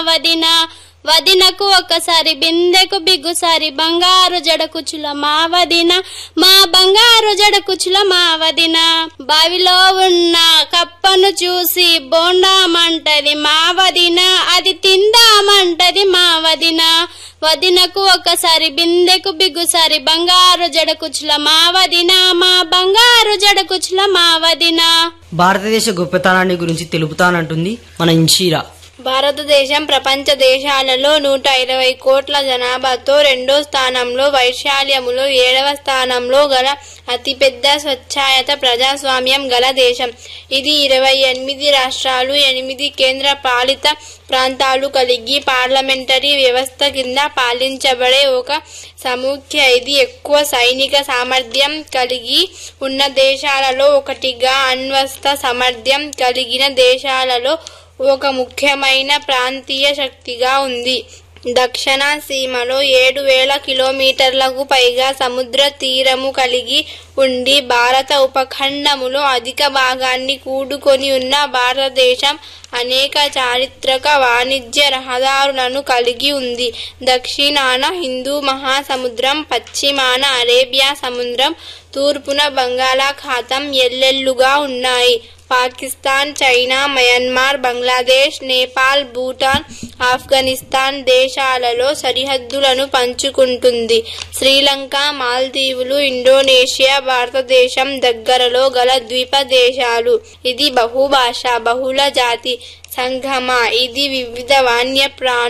వదిన వదినకు ఒకసారి బిందెకు బిగ్గుసారి బంగారు జడకుచుల మా వదిన మా బంగారు జడకుచుల మా వదిన బావిలో ఉన్న కప్పను చూసి బోండామంటది మా వదిన అది తిందామంటది మా వదిన వదినకు ఒకసారి బిందెకు బిగ్గుసారి బంగారు జడకుచుల మా వదిన మా బంగారు జడకుచుల మా వదిన భారతదేశ గొప్పతనాన్ని గురించి తెలుపుతానంటుంది మన ఇన్షీరా భారతదేశం ప్రపంచ దేశాలలో నూట ఇరవై కోట్ల జనాభాతో రెండో స్థానంలో వైశాల్యములో ఏడవ స్థానంలో గల అతిపెద్ద స్వచ్ఛాయత ప్రజాస్వామ్యం గల దేశం ఇది ఇరవై ఎనిమిది రాష్ట్రాలు ఎనిమిది కేంద్ర పాలిత ప్రాంతాలు కలిగి పార్లమెంటరీ వ్యవస్థ కింద పాలించబడే ఒక సముఖ్య ఇది ఎక్కువ సైనిక సామర్థ్యం కలిగి ఉన్న దేశాలలో ఒకటిగా అణ్వస్త్ర సామర్థ్యం కలిగిన దేశాలలో ఒక ముఖ్యమైన ప్రాంతీయ శక్తిగా ఉంది దక్షిణ సీమలో ఏడు వేల కిలోమీటర్లకు పైగా సముద్ర తీరము కలిగి ఉండి భారత ఉపఖండములో అధిక భాగాన్ని కూడుకొని ఉన్న భారతదేశం అనేక చారిత్రక వాణిజ్య రహదారులను కలిగి ఉంది దక్షిణాన హిందూ మహాసముద్రం పశ్చిమాన అరేబియా సముద్రం తూర్పున బంగాళాఖాతం ఎల్లెల్లుగా ఉన్నాయి పాకిస్తాన్ చైనా మయన్మార్ బంగ్లాదేశ్ నేపాల్ భూటాన్ ఆఫ్ఘనిస్తాన్ దేశాలలో సరిహద్దులను పంచుకుంటుంది శ్రీలంక మాల్దీవులు ఇండోనేషియా భారతదేశం దగ్గరలో గల ద్వీప దేశాలు ఇది బహుభాష బహుళ జాతి సంగమ ఇది వివిధ వన్య ప్రాణుల